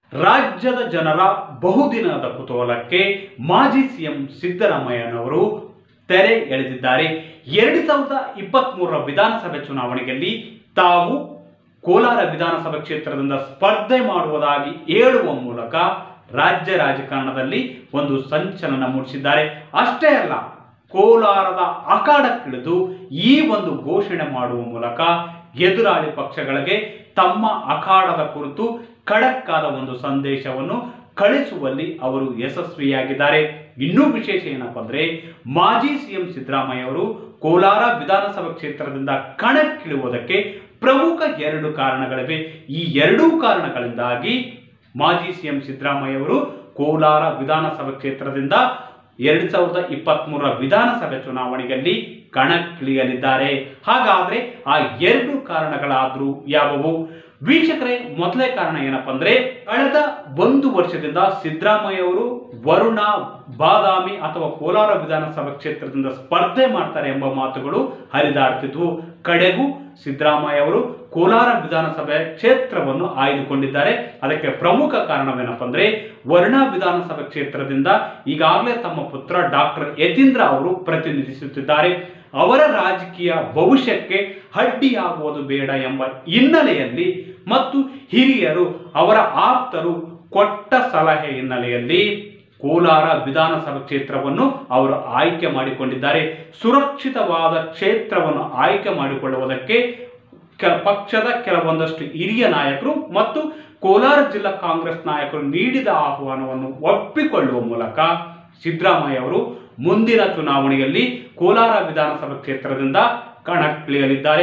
ರಾಜ್ಯದ ಜನರ ಬಹುದಿನದ ಕುತೂಹಲಕ್ಕೆ ಮಾಜಿ ಸಿಎಂ ಸಿದ್ದರಾಮಯ್ಯನವರು ತೆರೆ ಎಳೆದಿದ್ದಾರೆ ಎರಡು ಸಾವಿರದ ಇಪ್ಪತ್ತ್ ಮೂರರ ವಿಧಾನಸಭೆ ಚುನಾವಣೆಯಲ್ಲಿ ತಾವು ಕೋಲಾರ ವಿಧಾನಸಭಾ ಕ್ಷೇತ್ರದಿಂದ ಸ್ಪರ್ಧೆ ಮಾಡುವುದಾಗಿ ಹೇಳುವ ಮೂಲಕ ರಾಜ್ಯ ರಾಜಕಾರಣದಲ್ಲಿ ಒಂದು ಸಂಚಲನ ಮೂಡಿಸಿದ್ದಾರೆ ಅಷ್ಟೇ ಅಲ್ಲ ಕೋಲಾರದ ಅಖಾಡಕ್ಕಿಳಿದು ಈ ಒಂದು ಘೋಷಣೆ ಮಾಡುವ ಮೂಲಕ ಎದುರಾಳಿ ಪಕ್ಷಗಳಿಗೆ ತಮ್ಮ ಅಖಾಡದ ಕುರಿತು ಖಡಕ್ ಆದ ಒಂದು ಸಂದೇಶವನ್ನು ಕಳಿಸುವಲ್ಲಿ ಅವರು ಯಶಸ್ವಿಯಾಗಿದ್ದಾರೆ ಇನ್ನೂ ವಿಶೇಷ ಏನಪ್ಪಾ ಅಂದ್ರೆ ಮಾಜಿ ಸಿಎಂ ಸಿದ್ದರಾಮಯ್ಯ ಅವರು ಕೋಲಾರ ವಿಧಾನಸಭಾ ಕ್ಷೇತ್ರದಿಂದ ಕಣಕ್ಕಿಳುವುದಕ್ಕೆ ಪ್ರಮುಖ ಎರಡು ಕಾರಣಗಳಿವೆ ಈ ಎರಡೂ ಕಾರಣಗಳಿಂದಾಗಿ ಮಾಜಿ ಸಿಎಂ ಸಿದ್ದರಾಮಯ್ಯ ಅವರು ಕೋಲಾರ ವಿಧಾನಸಭಾ ಕ್ಷೇತ್ರದಿಂದ ಎರಡ್ ಸಾವಿರದ ಇಪ್ಪತ್ತ್ ಮೂರರ ವಿಧಾನಸಭೆ ಚುನಾವಣೆಯಲ್ಲಿ ಕಣಕ್ಕಿಳಿಯಲಿದ್ದಾರೆ ಹಾಗಾದ್ರೆ ಆ ಎರಡು ಕಾರಣಗಳಾದ್ರೂ ಯಾವುವು ವೀಕ್ಷಕರೇ ಮೊದಲೇ ಕಾರಣ ಏನಪ್ಪಾ ಅಂದ್ರೆ ಕಳೆದ ಒಂದು ವರ್ಷದಿಂದ ಸಿದ್ದರಾಮಯ್ಯ ಅವರು ವರುಣ ಬಾದಾಮಿ ಅಥವಾ ಕೋಲಾರ ವಿಧಾನಸಭಾ ಕ್ಷೇತ್ರದಿಂದ ಸ್ಪರ್ಧೆ ಮಾಡ್ತಾರೆ ಎಂಬ ಮಾತುಗಳು ಹರಿದಾಡ್ತಿದ್ವು ಕಡೆಗೂ ಸಿದ್ದರಾಮಯ್ಯ ಅವರು ಕೋಲಾರ ವಿಧಾನಸಭೆ ಕ್ಷೇತ್ರವನ್ನು ಆಯ್ದುಕೊಂಡಿದ್ದಾರೆ ಅದಕ್ಕೆ ಪ್ರಮುಖ ಕಾರಣವೇನಪ್ಪ ಅಂದ್ರೆ ವರ್ಣ ವಿಧಾನಸಭಾ ಕ್ಷೇತ್ರದಿಂದ ಈಗಾಗಲೇ ತಮ್ಮ ಪುತ್ರ ಡಾಕ್ಟರ್ ಯತೀಂದ್ರ ಅವರು ಪ್ರತಿನಿಧಿಸುತ್ತಿದ್ದಾರೆ ಅವರ ರಾಜಕೀಯ ಭವಿಷ್ಯಕ್ಕೆ ಅಡ್ಡಿಯಾಗುವುದು ಬೇಡ ಎಂಬ ಹಿನ್ನೆಲೆಯಲ್ಲಿ ಮತ್ತು ಹಿರಿಯರು ಅವರ ಆಪ್ತರು ಕೊಟ್ಟ ಸಲಹೆ ಹಿನ್ನೆಲೆಯಲ್ಲಿ ಕೋಲಾರ ವಿಧಾನಸಭಾ ಕ್ಷೇತ್ರವನ್ನು ಅವರು ಆಯ್ಕೆ ಮಾಡಿಕೊಂಡಿದ್ದಾರೆ ಸುರಕ್ಷಿತವಾದ ಕ್ಷೇತ್ರವನ್ನು ಆಯ್ಕೆ ಮಾಡಿಕೊಳ್ಳುವುದಕ್ಕೆ ಕೆ ಪಕ್ಷದ ಕೆಲವೊಂದಷ್ಟು ಹಿರಿಯ ನಾಯಕರು ಮತ್ತು ಕೋಲಾರ ಜಿಲ್ಲಾ ಕಾಂಗ್ರೆಸ್ ನಾಯಕರು ನೀಡಿದ ಆಹ್ವಾನವನ್ನು ಒಪ್ಪಿಕೊಳ್ಳುವ ಮೂಲಕ ಸಿದ್ದರಾಮಯ್ಯ ಅವರು ಮುಂದಿನ ಚುನಾವಣೆಯಲ್ಲಿ ಕೋಲಾರ ವಿಧಾನಸಭಾ ಕ್ಷೇತ್ರದಿಂದ ಕಣಕ್ಕಿಳಿಯಲಿದ್ದಾರೆ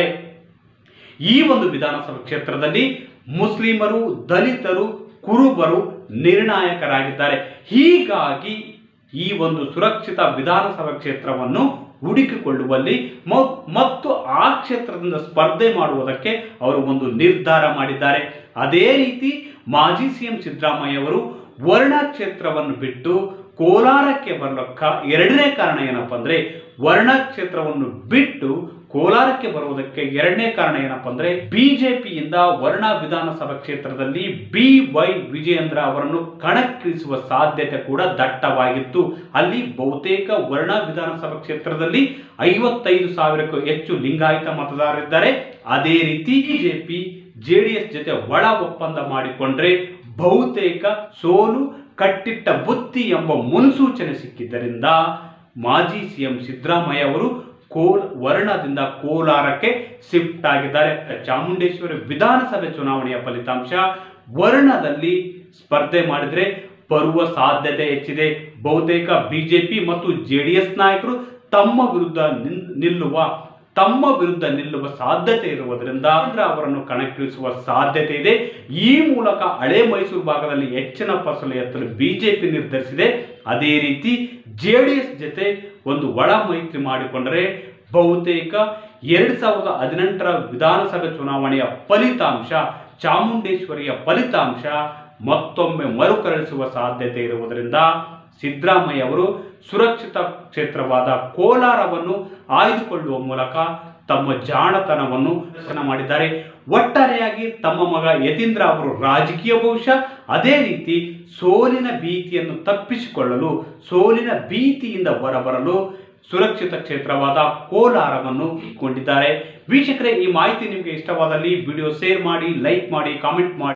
ಈ ಒಂದು ವಿಧಾನಸಭಾ ಕ್ಷೇತ್ರದಲ್ಲಿ ಮುಸ್ಲಿಮರು ದಲಿತರು ಕುರುಬರು ನಿರ್ಣಾಯಕರಾಗಿದ್ದಾರೆ ಹೀಗಾಗಿ ಈ ಒಂದು ಸುರಕ್ಷಿತ ವಿಧಾನಸಭಾ ಕ್ಷೇತ್ರವನ್ನು ಹುಡುಕಿಕೊಳ್ಳುವಲ್ಲಿ ಮ- ಮತ್ತು ಆ ಕ್ಷೇತ್ರದಿಂದ ಸ್ಪರ್ಧೆ ಮಾಡುವುದಕ್ಕೆ ಅವರು ಒಂದು ನಿರ್ಧಾರ ಮಾಡಿದ್ದಾರೆ ಅದೇ ರೀತಿ ಮಾಜಿ ಸಿಎಂ ಸಿದ್ದರಾಮಯ್ಯ ಅವರು ವರ್ಣ ಕ್ಷೇತ್ರವನ್ನು ಬಿಟ್ಟು ಕೋಲಾರಕ್ಕೆ ಬರಲಕ್ಕ ಎರಡನೇ ಕಾರಣ ಏನಪ್ಪ ಅಂದ್ರೆ ವರ್ಣ ಕ್ಷೇತ್ರವನ್ನು ಬಿಟ್ಟು ಕೋಲಾರಕ್ಕೆ ಬರುವುದಕ್ಕೆ ಎರಡನೇ ಕಾರಣ ಏನಪ್ಪ ಅಂದ್ರೆ ಬಿಜೆಪಿಯಿಂದ ವರ್ಣ ವಿಧಾನಸಭಾ ಕ್ಷೇತ್ರದಲ್ಲಿ ಬಿ ವೈ ವಿಜಯೇಂದ್ರ ಅವರನ್ನು ಕಣಕ್ಕಿಳಿಸುವ ಸಾಧ್ಯತೆ ಕೂಡ ದಟ್ಟವಾಗಿತ್ತು ಅಲ್ಲಿ ಬಹುತೇಕ ವರ್ಣ ವಿಧಾನಸಭಾ ಕ್ಷೇತ್ರದಲ್ಲಿ ಐವತ್ತೈದು ಸಾವಿರಕ್ಕೂ ಹೆಚ್ಚು ಲಿಂಗಾಯತ ಮತದಾರರಿದ್ದಾರೆ ಅದೇ ರೀತಿ ಬಿಜೆಪಿ ಜೆಡಿಎಸ್ ಜೊತೆ ಒಳ ಒಪ್ಪಂದ ಮಾಡಿಕೊಂಡ್ರೆ ಬಹುತೇಕ ಸೋಲು ಕಟ್ಟಿಟ್ಟ ಬುತ್ತಿ ಎಂಬ ಮುನ್ಸೂಚನೆ ಸಿಕ್ಕಿದ್ದರಿಂದ ಮಾಜಿ ಸಿಎಂ ಸಿದ್ದರಾಮಯ್ಯ ಅವರು ಕೋಲ್ ವರ್ಣದಿಂದ ಕೋಲಾರಕ್ಕೆ ಶಿಫ್ಟ್ ಆಗಿದ್ದಾರೆ ಚಾಮುಂಡೇಶ್ವರಿ ವಿಧಾನಸಭೆ ಚುನಾವಣೆಯ ಫಲಿತಾಂಶ ವರ್ಣದಲ್ಲಿ ಸ್ಪರ್ಧೆ ಮಾಡಿದ್ರೆ ಬರುವ ಸಾಧ್ಯತೆ ಹೆಚ್ಚಿದೆ ಬಹುತೇಕ ಬಿಜೆಪಿ ಮತ್ತು ಜೆಡಿಎಸ್ ನಾಯಕರು ತಮ್ಮ ವಿರುದ್ಧ ನಿಲ್- ನಿಲ್ಲುವ ತಮ್ಮ ವಿರುದ್ಧ ನಿಲ್ಲುವ ಸಾಧ್ಯತೆ ಇರುವುದರಿಂದ ಕೇಂದ್ರ ಅವರನ್ನು ಕಣಕ್ಕಿಳಿಸುವ ಸಾಧ್ಯತೆ ಇದೆ ಈ ಮೂಲಕ ಹಳೆ ಮೈಸೂರು ಭಾಗದಲ್ಲಿ ಹೆಚ್ಚಿನ ಫಸಲು ಎತ್ತಲು ಬಿಜೆಪಿ ನಿರ್ಧರಿಸಿದೆ ಅದೇ ರೀತಿ ಜೆಡಿಎಸ್ ಜೊತೆ ಒಂದು ಒಳ ಮೈತ್ರಿ ಮಾಡಿಕೊಂಡರೆ ಬಹುತೇಕ ಎರಡ್ ಸಾವಿರದ ಹದಿನೆಂಟರ ವಿಧಾನಸಭೆ ಚುನಾವಣೆಯ ಫಲಿತಾಂಶ ಚಾಮುಂಡೇಶ್ವರಿಯ ಫಲಿತಾಂಶ ಮತ್ತೊಮ್ಮೆ ಮರುಕಳಿಸುವ ಸಾಧ್ಯತೆ ಇರುವುದರಿಂದ ಸಿದ್ದರಾಮಯ್ಯ ಅವರು ಸುರಕ್ಷಿತ ಕ್ಷೇತ್ರವಾದ ಕೋಲಾರವನ್ನು ಆಯ್ದುಕೊಳ್ಳುವ ಮೂಲಕ ತಮ್ಮ ಜಾಣತನವನ್ನು ಪ್ರದರ್ಶನ ಮಾಡಿದ್ದಾರೆ ಒಟ್ಟಾರೆಯಾಗಿ ತಮ್ಮ ಮಗ ಯತೀಂದ್ರ ಅವರು ರಾಜಕೀಯ ಭವಿಷ್ಯ ಅದೇ ರೀತಿ ಸೋಲಿನ ಭೀತಿಯನ್ನು ತಪ್ಪಿಸಿಕೊಳ್ಳಲು ಸೋಲಿನ ಭೀತಿಯಿಂದ ಹೊರಬರಲು ಸುರಕ್ಷಿತ ಕ್ಷೇತ್ರವಾದ ಕೋಲಾರವನ್ನು ಕೊಂಡಿದ್ದಾರೆ ವೀಕ್ಷಕರೇ ಈ ಮಾಹಿತಿ ನಿಮಗೆ ಇಷ್ಟವಾದಲ್ಲಿ ವಿಡಿಯೋ ಶೇರ್ ಮಾಡಿ ಲೈಕ್ ಮಾಡಿ ಕಾಮೆಂಟ್ ಮಾಡಿ